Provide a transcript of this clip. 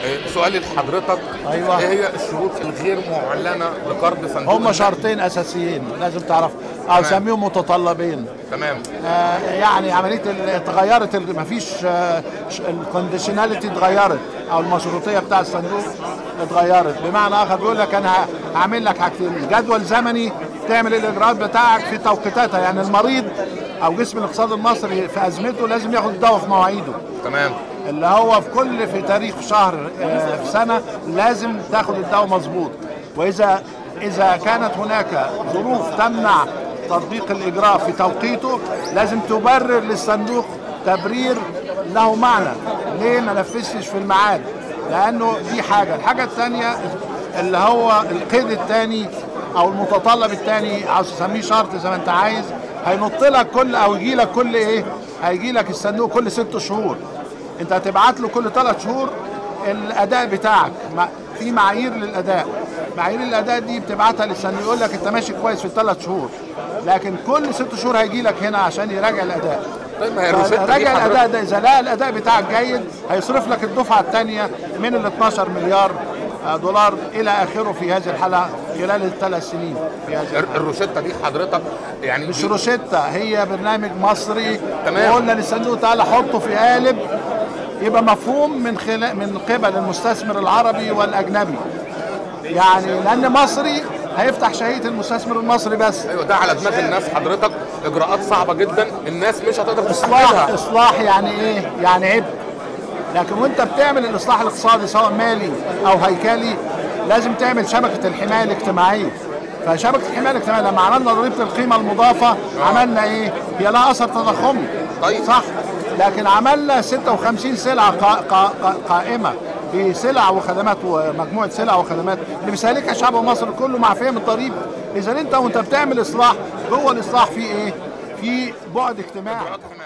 آه، سؤالي لحضرتك أيوة. ايه هي الشروط الغير معلنه لقرض صندوق هم شرطين اساسيين لازم تعرف او تمام. سميهم متطلبين تمام آه، يعني عمليه ال- اتغيرت ال- مفيش الكونديشناليتي اتغيرت او المشروطيه بتاع الصندوق اتغيرت بمعنى اخر بيقول لك انا ه- هعمل لك حاجتين جدول زمني تعمل الاجراءات بتاعك في توقيتاتها يعني المريض او جسم الاقتصاد المصري في ازمته لازم ياخد الدواء في مواعيده تمام اللي هو في كل في تاريخ شهر آه، في سنه لازم تاخد الدواء مظبوط واذا اذا كانت هناك ظروف تمنع تطبيق الاجراء في توقيته لازم تبرر للصندوق تبرير له معنى ليه ما نفذتش في الميعاد لانه دي حاجه الحاجه الثانيه اللي هو القيد الثاني او المتطلب الثاني عاوز تسميه شرط زي ما انت عايز هينط لك كل او يجي لك كل ايه هيجي لك الصندوق كل ست شهور انت هتبعت له كل ثلاث شهور الاداء بتاعك ما- في معايير للاداء معايير الاداء دي بتبعتها للصندوق يقول لك انت ماشي كويس في الثلاث شهور لكن كل ست شهور هيجي لك هنا عشان يراجع الاداء طيب ما هي الروشته دي راجع الاداء حضرتك ده اذا لقى الاداء بتاعك جيد هيصرف لك الدفعه الثانيه من ال 12 مليار آه، دولار الى اخره في هذه الحاله خلال الثلاث سنين في هذه الر- الروشته دي حضرتك يعني مش دي- روشتة هي برنامج مصري تمام. وقلنا للصندوق تعالى حطه في قالب يبقى مفهوم من خلال من قبل المستثمر العربي والاجنبي يعني لان مصري هيفتح شهيه المستثمر المصري بس ايوه ده على دماغ الناس حضرتك اجراءات صعبه جدا الناس مش هتقدر اصلاح تستحملها اصلاح يعني ايه يعني عبء لكن وانت بتعمل الاصلاح الاقتصادي سواء مالي او هيكلي لازم تعمل شبكه الحمايه الاجتماعيه فشبكه الحمايه الاجتماعيه لما عملنا ضريبه القيمه المضافه عملنا ايه هي لها اثر تضخمي طيب. صح لكن عملنا 56 سلعه قا قا قا قائمه بسلع وخدمات ومجموعه سلع وخدمات اللي بيستهلكها شعب مصر كله مع فهم الضريبه اذا انت وانت بتعمل اصلاح جوه الاصلاح في ايه في بعد اجتماعي